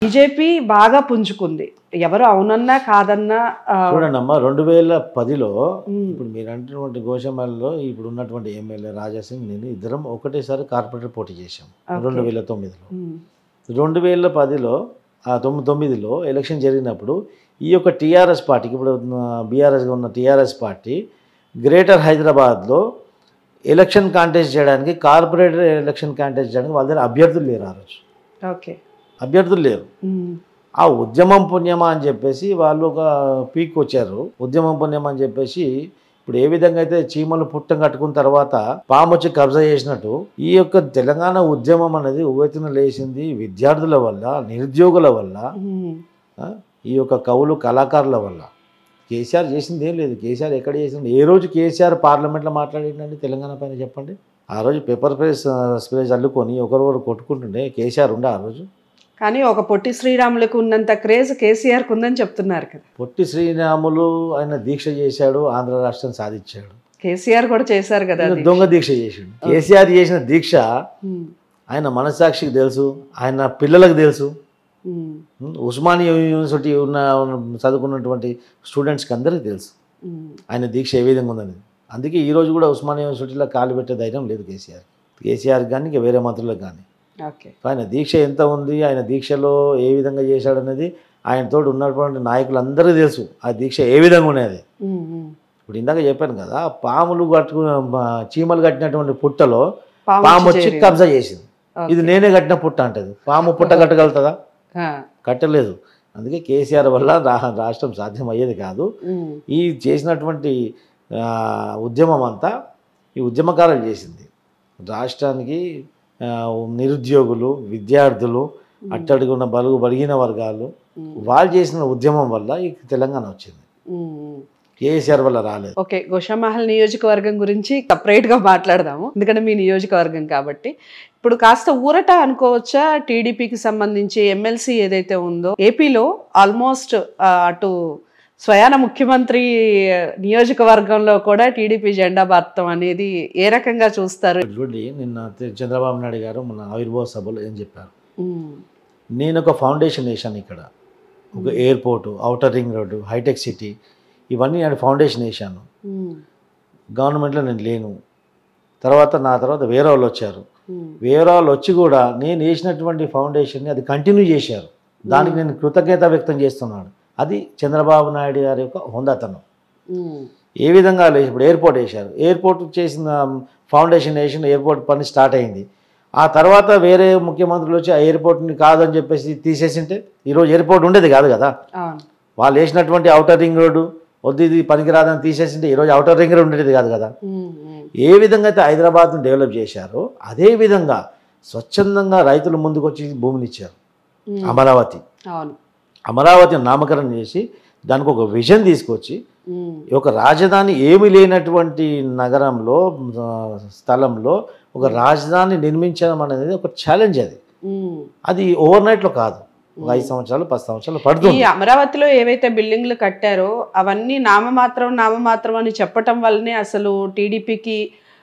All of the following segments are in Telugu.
బీజేపీ బాగా పుంజుకుంది ఎవరు అవునన్నా కాదన్నా ఆ, చూడండి అమ్మా రెండు వేల పదిలో ఉమ్, ఇప్పుడు మీరు అంటున్నటువంటి గోషమాలలో ఇప్పుడు ఉన్నటువంటి ఎమ్మెల్యే రాజాసింగ్ నేను ఇద్దరం ఒకటేసారి కార్పొరేటర్ పోటీ చేశాం Okay. రెండు వేల తొమ్మిదిలో ఉమ్, రెండు వేల పదిలో ఆ తొమ్మిది తొమ్మిదిలో ఎలక్షన్ జరిగినప్పుడు ఈ యొక్క టీఆర్ఎస్ పార్టీకి ఇప్పుడు బీఆర్ఎస్గా ఉన్న టీఆర్ఎస్ పార్టీ గ్రేటర్ హైదరాబాద్లో ఎలక్షన్ కాంటెస్ట్ చేయడానికి కార్పొరేటర్ ఎలక్షన్ కాంటెస్ట్ చేయడానికి వాళ్ళ దగ్గర అభ్యర్థులు లేరు ఆ రోజు ఓకే అభ్యర్థులు లేరు ఉమ్, ఆ ఉద్యమం పుణ్యమా అని చెప్పేసి వాళ్ళు ఒక పీక్ వచ్చారు ఉద్యమం పుణ్యమా అని చెప్పేసి ఇప్పుడు ఏ విధంగా అయితే చీమలు పుట్టం కట్టుకున్న తర్వాత పాము వచ్చి కబ్జా చేసినట్టు ఈ యొక్క తెలంగాణ ఉద్యమం అనేది ఉవ్వెత్తున లేచింది విద్యార్థుల వల్ల నిరుద్యోగుల వల్ల ఉమ్, ఆ, ఈ యొక్క కవులు కళాకారుల వల్ల కేసీఆర్ చేసింది ఏం లేదు కేసీఆర్ ఎక్కడ చేసింది ఏ రోజు కేసీఆర్ పార్లమెంట్లో మాట్లాడిండండి తెలంగాణ పైన చెప్పండి ఆ రోజు పేపర్ ప్రెస్ స్ప్రేస్ అల్లుకొని ఒకరొకరు కొట్టుకుంటుండే కేసీఆర్ ఉండే ఆ రోజు కానీ ఒక పొట్టి శ్రీరాములకు ఉన్నంత క్రేజ్ కేసీఆర్కి ఉందని చెప్తున్నారు కదా పొట్టి శ్రీరాములు ఆయన దీక్ష చేశాడు ఆంధ్ర రాష్ట్రం సాధించాడు కేసీఆర్ కూడా చేశారు కదా ఈయన అది. దొంగ దీక్ష చేసాడు కేసీఆర్ చేసిన దీక్ష ఉమ్, ఆయన మనస్సాక్షికి తెలుసు ఆయన పిల్లలకు తెలుసు ఉమ్, ఉం, ఉస్మానియా యూనివర్సిటీ ఉన్న ఉన్న చదువుకున్నటువంటి స్టూడెంట్స్కి అందరికీ తెలుసు ఉమ్, ఆయన దీక్ష ఏ విధంగా ఉందని అందుకే ఈ రోజు కూడా ఉస్మానియా యూనివర్సిటీలో కాలు పెట్టే ధైర్యం లేదు కేసీఆర్ కేసీఆర్ కానీ ఇంకా వేరే మంత్రులకు కానీ ఓకే ఆయన దీక్ష ఎంత ఉంది ఆయన దీక్షలో ఏ విధంగా చేశాడనేది ఆయనతో ఉన్నటువంటి నాయకులందరికీ తెలుసు ఆ దీక్ష ఏ విధంగా ఉన్నది ఉమ్, ఉమ్. ఇప్పుడు ఇందాక చెప్పాను కదా పాములు కట్టుకున్న మా చీమలు కట్టినటువంటి పుట్టలో పాము పాము వచ్చి వచ్చి చేరింది. కబ్జా చేసింది ఓకే. ఇది నేనే కట్టిన పుట్ట అంటది పాము పుట్ట కట్టగలుగుతుందా ఆ, కట్టలేదు అందుకే కేసీఆర్ వల్ల రా రాష్ట్రం సాధ్యం అయ్యేది కాదు ఉమ్, ఈ చేసినటువంటి ఆ, ఉద్యమం అంతా ఈ ఉద్యమకారులు చేసింది రాష్ట్రానికి ఆ, నిరుద్యోగులు విద్యార్థులు అట్టడుగున్న బలుగు బలిగిన వర్గాలు ఉమ్, వాళ్ళు చేసిన ఉద్యమం వల్ల ఈ తెలంగాణ వచ్చింది ఉమ్, ఉమ్. కేసీఆర్ వల్ల రాలేదు ఓకే గోషామహల్ నియోజకవర్గం గురించి సపరేట్గా మాట్లాడదాము ఎందుకంటే మీ నియోజకవర్గం కాబట్టి ఇప్పుడు కాస్త ఊరట అనుకోవచ్చా టీడీపీకి సంబంధించి ఎమ్మెల్సీ ఏదైతే ఉందో ఏపీలో ఆల్మోస్ట్ అటు స్వయాన ముఖ్యమంత్రి ఆ, నియోజకవర్గంలో కూడా టీడీపీ జెండా భారతం అనేది ఏ రకంగా చూస్తారు చూడండి నిన్న తె- చంద్రబాబు నాయుడు గారు మన ఆవిర్భావ సభలో ఏం చెప్పారు ఉమ్, నేను ఒక ఫౌండేషన్ వేసాను ఇక్కడ ఒక ఎయిర్పోర్టు అవుటర్ రింగ్ రోడ్డు హైటెక్ సిటీ ఇవన్నీ నేను ఫౌండేషన్ వేసాను ఉమ్, గవర్నమెంట్లో నేను లేను తర్వాత నా తర్వాత వేరే వాళ్ళు వచ్చారు ఉమ్, వేరే వాళ్ళు వచ్చి కూడా నేను వేసినటువంటి ఫౌండేషన్ని అది కంటిన్యూ చేశారు దానికి నేను కృతజ్ఞత వ్యక్తం చేస్తున్నాను అది చంద్రబాబు నాయుడు గారి యొక్క హోందాతనం ఉమ్, ఏ విధంగా లేదు ఇప్పుడు ఎయిర్పోర్ట్ వేశారు ఎయిర్పోర్ట్ చేసిన ఫౌండేషన్ వేసిన ఎయిర్పోర్ట్ పని స్టార్ట్ అయింది ఆ తర్వాత వేరే ముఖ్యమంత్రులు వచ్చి ఆ ఎయిర్పోర్ట్ని కాదని చెప్పేసి తీసేసింటే ఈరోజు ఎయిర్పోర్ట్ ఉండేది కాదు కదా అవును వాళ్ళు వేసినటువంటి అవుటర్ రింగ్ రోడ్డు వద్దు ఇది పనికిరాదని తీసేసింటే ఈరోజు అవుటర్ రింగ్ రోడ్ ఉండేది కాదు కదా ఉమ్, ఉమ్, ఏ విధంగా అయితే హైదరాబాద్ను డెవలప్ చేశారో అదే విధంగా స్వచ్ఛందంగా రైతులు ముందుకొచ్చి భూమిని ఇచ్చారు ఉమ్, అమరావతి అవును అమరావతిని నామకరణం చేసి దానికి ఒక విజన్ తీసుకొచ్చి ఉమ్, ఈ ఒక రాజధాని ఏమీ లేనటువంటి నగరంలో ఆ, స్థలంలో ఒక రాజధాని నిర్మించడం అనేది ఒక ఛాలెంజ్ అది ఉమ్. అది ఓవర్ నైట్లో కాదు ఒక ఐదు సంవత్సరాలు పది సంవత్సరాలు ఈ పడుతుంది అమరావతిలో ఏవైతే బిల్డింగ్లు కట్టారో అవన్నీ నామమాత్రం నామమాత్రం అని చెప్పటం వల్లనే అసలు టీడీపీకి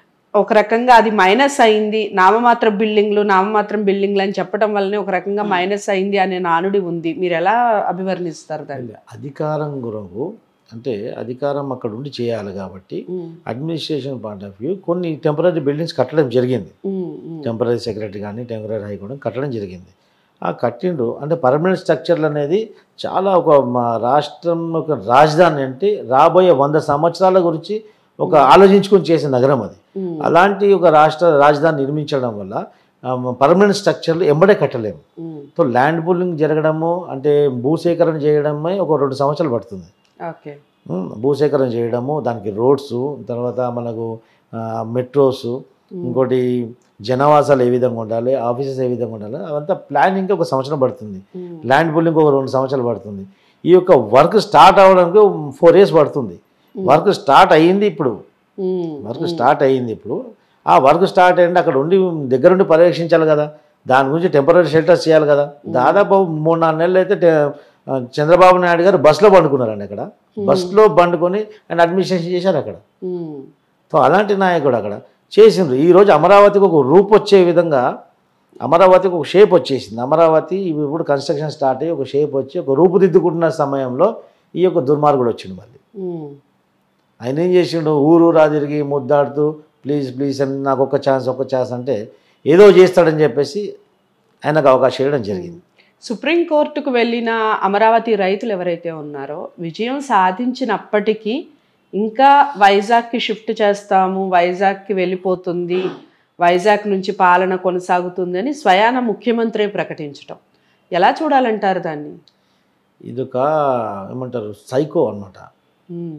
ఒక రకంగా అది మైనస్ అయింది నామమాత్ర బిల్డింగ్లు నామమాత్రం బిల్డింగ్లు అని చెప్పటం వల్లనే ఒక రకంగా మైనస్ అయింది అనే నానుడి ఉంది మీరు ఎలా అభివర్ణిస్తారు దాన్ని అధికారం గురకు అంటే అధికారం అక్కడ ఉండి చేయాలి కాబట్టి ఉమ్, అడ్మినిస్ట్రేషన్ పాయింట్ ఆఫ్ వ్యూ కొన్ని టెంపరీ బిల్డింగ్స్ కట్టడం జరిగింది ఉమ్, ఉమ్, టెంపరీ సెక్రటరీ కానీ టెంపరీ హైకోర్టు కట్టడం జరిగింది ఆ కట్టిండ్రు అంటే పర్మనెంట్ స్ట్రక్చర్లు అనేది చాలా ఒక మా రాష్ట్రం ఒక రాజధాని అంటే రాబోయే వంద సంవత్సరాల గురించి ఒక ఆలోచించుకొని చేసే నగరం అది ఉమ్, అలాంటి ఒక రాష్ట్ర రాజధాని నిర్మించడం వల్ల పర్మనెంట్ స్ట్రక్చర్లు ఎంబడే కట్టలేము ఉమ్, సో ల్యాండ్ పూలింగ్ జరగడము అంటే భూసేకరణ చేయడమే ఒక రెండు సంవత్సరాలు పడుతుంది ఓకే ఉమ్, భూసేకరణ చేయడము దానికి రోడ్స్ తర్వాత మనకు మెట్రోస్ ఇంకోటి జనవాసాలు ఏ విధంగా ఉండాలి ఆఫీసెస్ ఏ విధంగా ఉండాలి అవంతా ప్లానింగ్కి ఒక సంవత్సరం పడుతుంది ఉమ్, ల్యాండ్ పూలింగ్ ఒక రెండు సంవత్సరాలు పడుతుంది ఈ యొక్క వర్క్ స్టార్ట్ అవ్వడానికి ఫోర్ ఇయర్స్ పడుతుంది వర్క్ స్టార్ట్ అయ్యింది ఇప్పుడు ఉమ్, వర్క్ స్టార్ట్ అయ్యింది ఇప్పుడు ఆ వర్క్ స్టార్ట్ అయ్యింది అక్కడ ఉండి దగ్గరుండి పర్యవేక్షించాలి కదా దాని గురించి టెంపరీ షెల్టర్స్ చేయాలి కదా దాదాపు మూడు నాలుగు నెలలు అయితే టె- ఆ, చంద్రబాబు నాయుడు గారు బస్సులో పండుకున్నారండి అక్కడ బస్సులో పండుకొని ఆయన అడ్మినిస్ట్రేషన్ చేశారు అక్కడ ఉమ్, సో అలాంటి నాయకుడు అక్కడ చేసిండ్రు ఈరోజు అమరావతికి ఒక రూపు వచ్చే విధంగా అమరావతికి ఒక షేప్ వచ్చేసింది అమరావతి ఇవి ఇప్పుడు కన్స్ట్రక్షన్ స్టార్ట్ అయ్యి ఒక షేప్ వచ్చి ఒక రూపుదిద్దుకుంటున్న సమయంలో ఈ యొక్క దుర్మార్గుడు వచ్చిండు మళ్ళీ ఉమ్, ఆయన ఏం చేసిండు ఊరు రా తిరిగి ముద్దాడుతూ ప్లీజ్ ప్లీజ్ అని నాకు ఒక ఛాన్స్ ఒక ఛాన్స్ అంటే ఏదో చేస్తాడని చెప్పేసి ఆయనకు అవకాశం ఇవ్వడం జరిగింది సుప్రీంకోర్టుకు వెళ్ళిన అమరావతి రైతులు ఎవరైతే ఉన్నారో విజయం సాధించినప్పటికీ ఇంకా వైజాగ్కి షిఫ్ట్ చేస్తాము వైజాగ్కి వెళ్ళిపోతుంది వైజాగ్ నుంచి పాలన కొనసాగుతుంది అని స్వయాన ముఖ్యమంత్రి ప్రకటించటం ఎలా చూడాలంటారు దాన్ని ఇదొక ఏమంటారు సైకో అనమాట ఉమ్,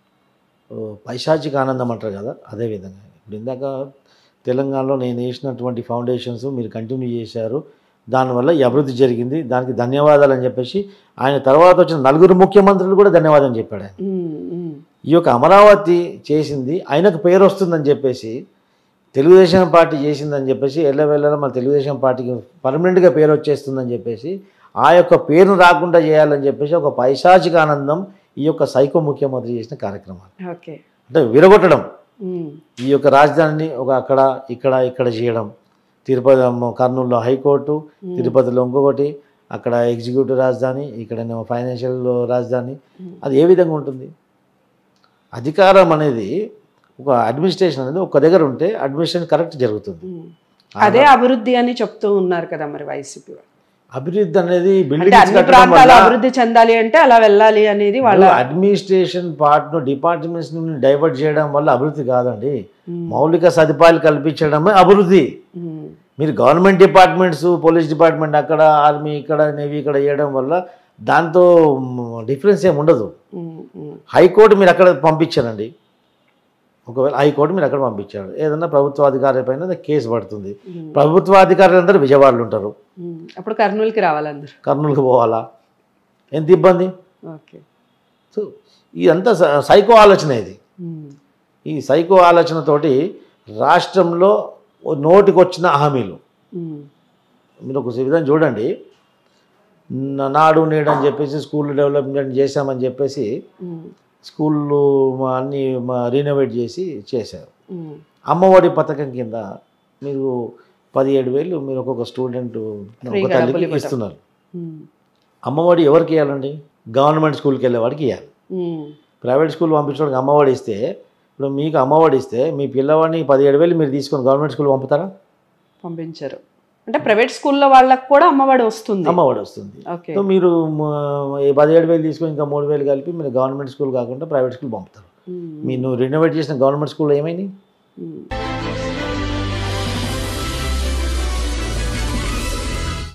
పైశాచిక ఆనందం అంటారు కదా అదే విధంగా ఇప్పుడు ఇందాక తెలంగాణలో నేను వేసినటువంటి ఫౌండేషన్స్ మీరు కంటిన్యూ చేశారు దానివల్ల ఈ అభివృద్ధి జరిగింది దానికి ధన్యవాదాలు అని చెప్పేసి ఆయన తర్వాత వచ్చిన నలుగురు ముఖ్యమంత్రులు కూడా ధన్యవాదం చెప్పాడు ఆయన ఉమ్, ఉమ్, ఈ యొక్క అమరావతి చేసింది ఆయనకు పేరు వస్తుందని చెప్పేసి తెలుగుదేశం పార్టీ చేసిందని చెప్పేసి ఎల్లవెల్లల మన తెలుగుదేశం పార్టీకి పర్మనెంట్గా పేరు వచ్చేస్తుందని చెప్పేసి ఆ యొక్క పేరును రాకుండా చేయాలని చెప్పేసి ఒక పైశాచిక ఆనందం ఈ యొక్క సైకో ముఖ్యమంత్రి చేసిన కార్యక్రమాలు ఓకే అంటే విరగొట్టడం ఉమ్, ఈ యొక్క రాజధానిని ఒక అక్కడ ఇక్కడ ఇక్కడ చేయడం తిరుపతి కర్నూలులో హైకోర్టు ఉమ్, తిరుపతిలో ఇంకొకటి అక్కడ ఎగ్జిక్యూటివ్ రాజధాని ఇక్కడనేమో ఫైనాన్షియల్ రాజధాని ఉమ్, అది ఏ విధంగా ఉంటుంది అధికారం అనేది ఒక అడ్మినిస్ట్రేషన్ అనేది ఒక దగ్గర ఉంటే అడ్మినిస్ట్రేషన్ కరెక్ట్ జరుగుతుంది ఉమ్. అదే అభివృద్ధి అని చెప్తూ ఉన్నారు కదా మరి వైసీపీ వాళ్ళు. అభివృద్ధి అనేది అంటే బిల్డింగ్స్ అన్ని కట్టడం ప్రాంతాలు వల్ల అభివృద్ధి చెందాలి అంటే అలా వెళ్ళాలి అనేది వాళ్ళ అడ్మినిస్ట్రేషన్ పార్ట్ను డిపార్ట్మెంట్స్ నుండి డైవర్ట్ చేయడం వల్ల అభివృద్ధి కాదండి ఉమ్, మౌలిక సదుపాయాలు కల్పించడమే అభివృద్ధి ఉమ్, మీరు గవర్నమెంట్ డిపార్ట్మెంట్స్ పోలీస్ డిపార్ట్మెంట్ అక్కడ ఆర్మీ ఇక్కడ నేవీ ఇక్కడ చేయడం వల్ల దాంతో డిఫరెన్స్ ఏమి ఉండదు ఉమ్, ఉమ్, హైకోర్టు మీరు అక్కడ పంపించారండి ఒకవేళ హైకోర్టు మీరు అక్కడ పంపించారు ఏదన్నా ప్రభుత్వ అధికారి పైన కేసు పడుతుంది ఉమ్, ప్రభుత్వ అధికారులు అందరూ విజయవాడలో ఉంటారు ఉమ్. అప్పుడు కర్నూలుకి రావాలి అందరు కర్నూలుకి పోవాలా ఎంత ఇబ్బంది ఓకే సో ఇదంతా స- సైకో ఆలోచన ఇది ఉమ్, ఈ సైకో ఆలోచనతోటి రాష్ట్రంలో ఓ నోటికి వచ్చిన హామీలు ఉమ్, మీరు ఒక విధంగా చూడండి నా- నాడు నేడు అని చెప్పేసి స్కూల్ డెవలప్మెంట్ చేశామని చెప్పేసి ఉమ్, స్కూళ్ళు మా అన్నీ మా రీనోవేట్ చేసి చేశారు ఉమ్, అమ్మఒడి పథకం కింద మీరు పదిహేడు వేలు మీరు ఒక్కొక్క స్టూడెంట్ ఒక Free గా తల్లికి డబ్బులు ఇవ్వటం. ఇస్తున్నారు ఉమ్, అమ్మఒడి ఎవరికి ఇవ్వాలండి గవర్నమెంట్ స్కూల్కి వెళ్ళేవాడికి ఇవ్వాలి ఉమ్, ప్రైవేట్ స్కూల్ పంపించడానికి అమ్మఒడి ఇస్తే ఇప్పుడు మీకు అమ్మఒడి ఇస్తే మీ పిల్లవాడిని పదిహేడు వేలు మీరు తీసుకొని గవర్నమెంట్ స్కూల్ పంపుతారా పంపించారు అంటే ప్రైవేట్ స్కూల్లో వాళ్ళకి కూడా అమ్మఒడి వస్తుంది అమ్మఒడి వస్తుంది ఓకే సో మీరు మ- ఈ పదిహేడు వేలు తీసుకొని ఇంకా మూడు వేలు కలిపి మీరు గవర్నమెంట్ స్కూల్ కాకుండా ప్రైవేట్ స్కూల్ పంపుతారు ఉమ్, మీరు నువ్వు రినోవేట్ చేసిన గవర్నమెంట్ స్కూల్ ఏమైంది ఉమ్.